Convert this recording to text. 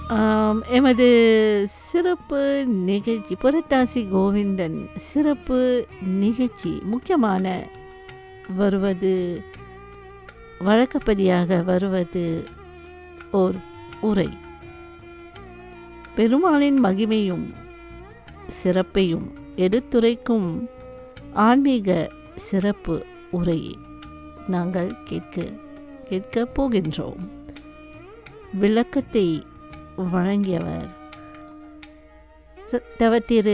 ஆம், எமது சிறப்பு நிகழ்ச்சி புரட்டாசி கோவிந்தன் சிறப்பு நிகழ்ச்சி முக்கியமான வருவது வழக்கப்படியாக வருவது ஓர் உரை பெருமாளின் மகிமையும் சிறப்பையும் எடுத்துரைக்கும் ஆன்மீக சிறப்பு உரையை நாங்கள் கேட்க கேட்கப் போகின்றோம் விளக்கத்தை வழங்கியவர் ச- தவத்திரு